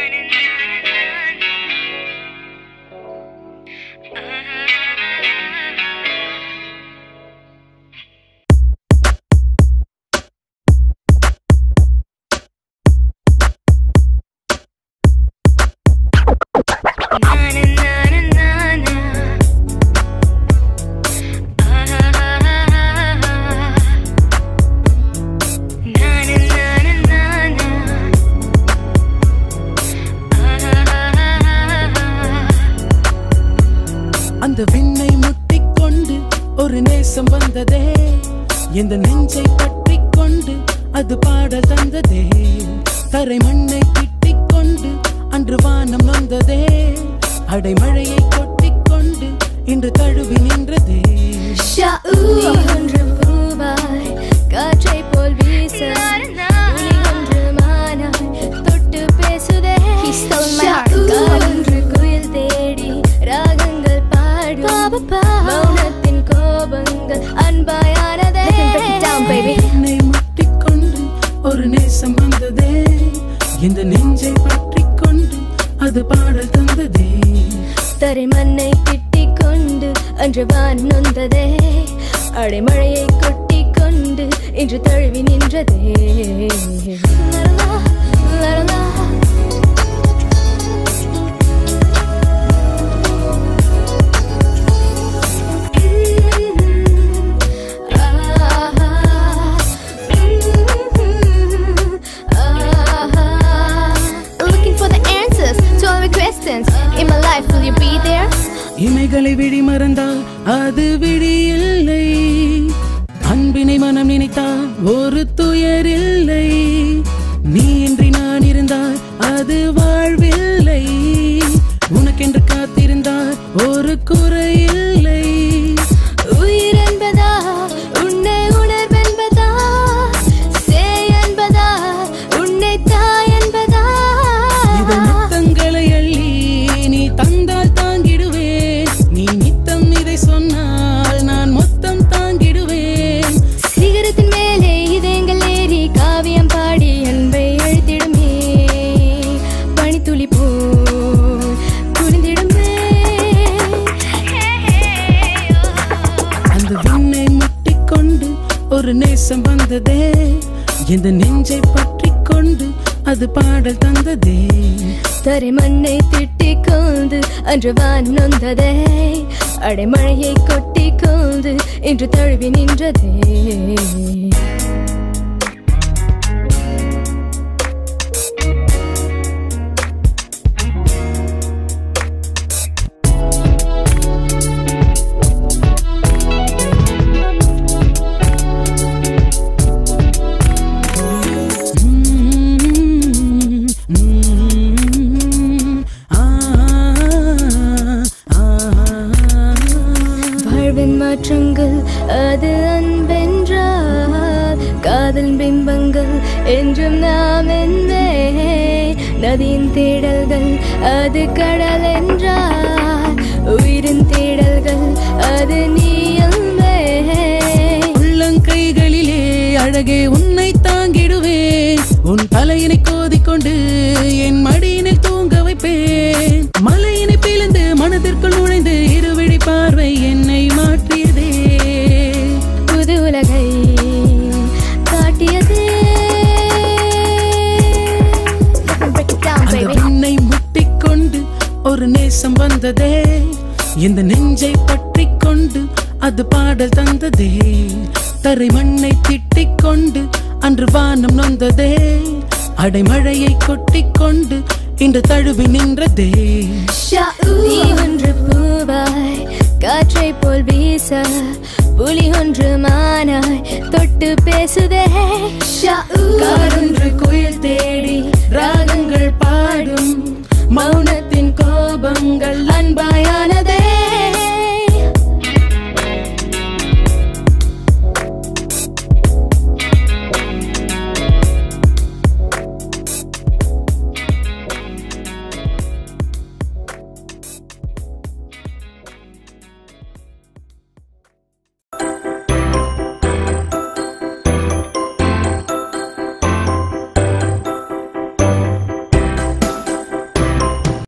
அந்த விண்ணை முட்டிக் கொண்டு ஒரு நேசம் வந்ததே இந்த நெஞ்சை பற்றிக் கொண்டு அது பாடல் தந்ததே தரை மண்ணை திட்டிக் கொண்டு அன்று வானம் நொந்ததே அடைமழையை கொட்டிக் கொண்டு இன்று தழுவி நின்றதே நீ ஒன்று பூவாய் காற்றை போல் வீச ஒளி ஒன்று மானாய் தொட்டு பேசுதே காலொன்று குயில் தேடி ராகங்கள் பாடும் மௌனத்தின் கோபங்கள் அன்பாயானதே என்னை முட்டிக் கொண்டு ஒரு நேசம் வந்ததே இந்த நெஞ்சை பற்றிக் கொண்டு அது பாடல் தந்ததே தரை மண்ணை திட்டிக் கொண்டு அன்று வான் நொந்ததே அடைமழையை கொட்டிக் கொண்டு இன்று தழுவி நின்றதே லரலா, லரலா. Looking for the answers to all my questions in my life. Will you be there? இமைகளை விழி மறந்தால் அது விழி இல்லை அன்பினை மனம் நினைத்தால் ஒரு துயர் இல்லை நீ இன்றி நான் இருந்தால் அது வாழ்வில்லை உனக்கென்று காத்திருந்தால் ஒரு குறை இல்லை உயிர் என்பதா உன்னை உணர்வென்பதா சேய் என்பதா உன்னை தாய் என்பதா இது முத்தங்களை அள்ளி நீ தந்தால் தாங்கிடுவேன் நீ நித்தம் இதை சொன்னால் நான் மொத்தம் தாங்கிடுவேன் சிகரத்தின் மேலே இதயங்கள் ஏறி காவியம் பாடி அன்பை அழுத்திடுமே பனித்துளி போ குனிந்திடுமே அந்த விண்ணை முட்டிக் கொண்டு ஒரு நேசம் வந்ததே இந்த நெஞ்சை பற்றிக் கொண்டு அது பாடல் தந்ததே தரை மண்ணை திட்டிக் கொண்டு அன்று வான் நொந்ததே அடைமழையை கொட்டிக் கொண்டு இன்று தழுவி நின்றதே உம், உம், ஆ, ஆ, வாழ்வின் மாற்றங்கள் அது அன்பென்றால் காதல் பிம்பங்கள் என்றும் நாம் என்னே நதியின் தேடல்கள் அது கடல் என்றால் உயிரின் தேடல்கள் அது நீயல்மே உள்ளங்கைகளிலே அழகே உன்னை தாங்கிடுவேன் உன் தலையினை கோதிக்கொண்டு என் மடியினில் தூங்க வைப்பேன் மலையினை பிளந்து மனதிற்குள் நுழைந்து இருவிழி பார்வை என்னை மாற்றியதே புது உலகை காட்டியது அந்த விண்ணை முட்டிக் கொண்டு ஒரு நேசம் வந்ததே இந்த நெஞ்சை பற்றிக் கொண்டு அது பாடல் தந்ததே தரை மண்ணை திட்டிக் கொண்டு அன்று வானம் நொந்ததே அடைமழையை கொட்டிக் கொண்டு இன்று தழுவி நின்றதே நீ ஒன்று பூவாய் காற்றை போல் வீச புலி ஒன்று மானாய் தொட்டு பேசுதே காரொன்று குயில் தேடி